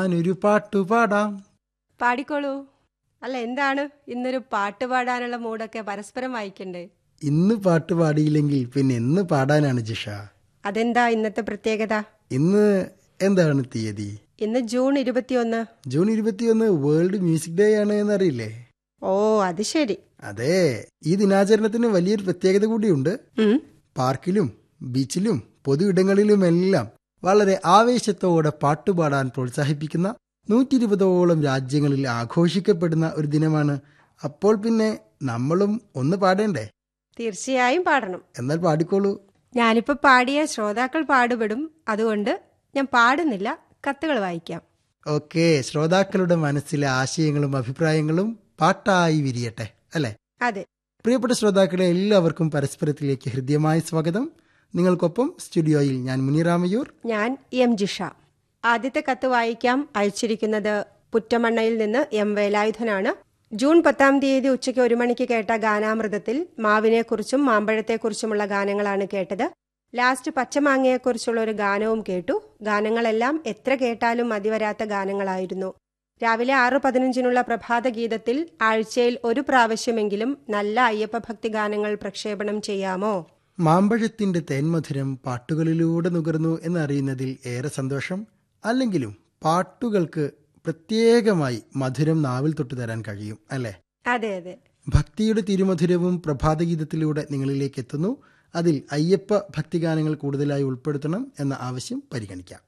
ഞാനൊരു പാട്ടു പാടാം പാടിക്കോളൂ അല്ല എന്താണ് ഇന്നൊരു പാട്ട് പാടാനുള്ള മൂടൊക്കെ പരസ്പരം വായിക്കണ്ടേ ഇന്ന് പാട്ട് പാടിയില്ലെങ്കിൽ പിന്നെ എന്ന് പാടാനാണ് ജിഷ അതെന്താ ഇന്നത്തെ പ്രത്യേകത ഇന്ന് എന്താണ് തീയതി ഇന്ന് ജൂൺ ഇരുപത്തിയൊന്ന് ജൂൺ ഇരുപത്തിയൊന്ന് വേൾഡ് മ്യൂസിക് ഡേ ആണ് എന്നറിയില്ലേ ഓ അത് ശരി അതെ ഈ ദിനാചരണത്തിന് വലിയൊരു പ്രത്യേകത കൂടിയുണ്ട് ഉം, പാർക്കിലും ബീച്ചിലും പൊതു ഇടങ്ങളിലുമെല്ലാം വളരെ ആവേശത്തോടെ പാട്ടുപാടാൻ പ്രോത്സാഹിപ്പിക്കുന്ന നൂറ്റി ഇരുപതോളം രാജ്യങ്ങളിൽ ആഘോഷിക്കപ്പെടുന്ന ഒരു ദിനമാണ് അപ്പോൾ പിന്നെ നമ്മളും ഒന്ന് പാടേണ്ടേ തീർച്ചയായും പാടണം എന്നാൽ പാടിക്കോളൂ ഞാനിപ്പോ പാടിയ ശ്രോതാക്കൾ പാടുപെടും അതുകൊണ്ട് ഞാൻ പാടുന്നില്ല കത്തുകൾ വായിക്കാം ഓക്കെ ശ്രോതാക്കളുടെ മനസ്സിലെ ആശയങ്ങളും അഭിപ്രായങ്ങളും പാട്ടായി വിരിയട്ടെ അല്ലേ അതെ പ്രിയപ്പെട്ട ശ്രോതാക്കളെ എല്ലാവർക്കും പരസ്പരത്തിലേക്ക് ഹൃദ്യമായ സ്വാഗതം നിങ്ങൾക്കൊപ്പം സ്റ്റുഡിയോയിൽ ഞാൻ മുനിറാമയൂർ ഞാൻ എം ജിഷ ആദ്യത്തെ കത്ത് വായിക്കാം അയച്ചിരിക്കുന്നത് പുറ്റമണ്ണയിൽ നിന്ന് എം വേലായുധനാണ് ജൂൺ പത്താം തീയതി ഉച്ചയ്ക്ക് ഒരു മണിക്ക് കേട്ട ഗാനാമൃതത്തിൽ മാവിനെക്കുറിച്ചും മാമ്പഴത്തെക്കുറിച്ചുമുള്ള ഗാനങ്ങളാണ് കേട്ടത് ലാസ്റ്റ് പച്ചമാങ്ങയെക്കുറിച്ചുള്ള ഒരു ഗാനവും കേട്ടു ഗാനങ്ങളെല്ലാം എത്ര കേട്ടാലും മതിവരാത്ത ഗാനങ്ങളായിരുന്നു രാവിലെ ആറ് പതിനഞ്ചിനുള്ള പ്രഭാത ഗീതത്തിൽ ആഴ്ചയിൽ ഒരു പ്രാവശ്യമെങ്കിലും നല്ല അയ്യപ്പ ഭക്തി ഗാനങ്ങൾ പ്രക്ഷേപണം ചെയ്യാമോ മാമ്പഴത്തിന്റെ തേൻമധുരം പാട്ടുകളിലൂടെ നുകർന്നു എന്നറിയുന്നതിൽ ഏറെ സന്തോഷം അല്ലെങ്കിലും പാട്ടുകൾക്ക് പ്രത്യേകമായി മധുരം നാവിൽ തൊട്ടു തരാൻ കഴിയും അല്ലേ അതെ അതെ ഭക്തിയുടെ തിരുമധുരവും പ്രഭാതഗീതത്തിലൂടെ നിങ്ങളിലേക്ക് എത്തുന്നു അതിൽ അയ്യപ്പ ഭക്തിഗാനങ്ങൾ കൂടുതലായി ഉൾപ്പെടുത്തണം എന്ന ആവശ്യം പരിഗണിക്കാം